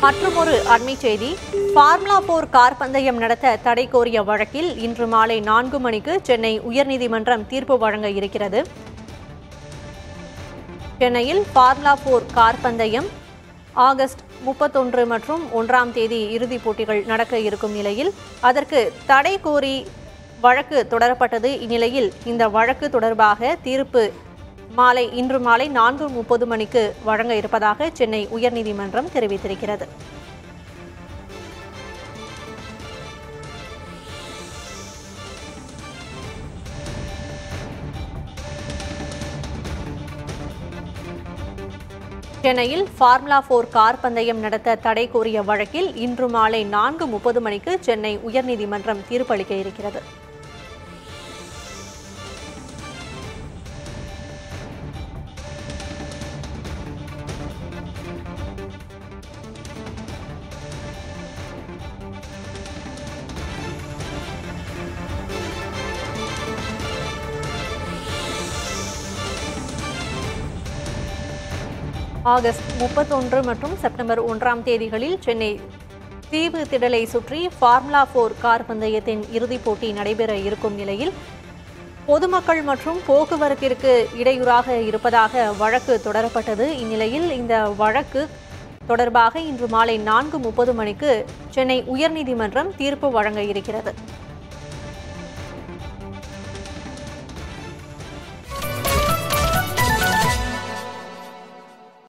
மற்றுமொரு அண்மை செய்தி ஃபார்முலா போர் கார் பந்தயம் நடத்த தடை கோரிய வழக்கில் இன்று மாலை நான்கு மணிக்கு சென்னை உயர்நீதிமன்றம் தீர்ப்பு வழங்க இருக்கிறது சென்னையில் ஃபார்முலா போர் கார் பந்தயம் ஆகஸ்ட் முப்பத்தொன்று மற்றும் ஒன்றாம் தேதி இறுதிப் போட்டிகள் நடக்க இருக்கும் நிலையில் அதற்கு தடை கோரி வழக்கு தொடரப்பட்டது இந்நிலையில் இந்த வழக்கு தொடர்பாக தீர்ப்பு மாலை இன்று மாலை நான்கு முப்பது மணிக்கு வழங்க இருப்பதாக சென்னை உயர்நீதிமன்றம் தெரிவித்திருக்கிறது சென்னையில் ஃபார்முலா போர் கார் பந்தயம் நடத்த தடை கோரிய வழக்கில் இன்று மாலை நான்கு முப்பது மணிக்கு சென்னை உயர்நீதிமன்றம் தீர்ப்பளிக்க இருக்கிறது ஆகஸ்ட் முப்பத்தொன்று மற்றும் செப்டம்பர் ஒன்றாம் தேதிகளில் சென்னை தீவு திடலை சுற்றி ஃபார்முலா போர் கார் பந்தயத்தின் இறுதிப் போட்டி நடைபெற இருக்கும் நிலையில் பொதுமக்கள் மற்றும் போக்குவரத்திற்கு இடையூறாக இருப்பதாக வழக்கு தொடரப்பட்டது இந்நிலையில் இந்த வழக்கு தொடர்பாக இன்று மாலை நான்கு முப்பது மணிக்கு சென்னை உயர்நீதிமன்றம் தீர்ப்பு வழங்க இருக்கிறது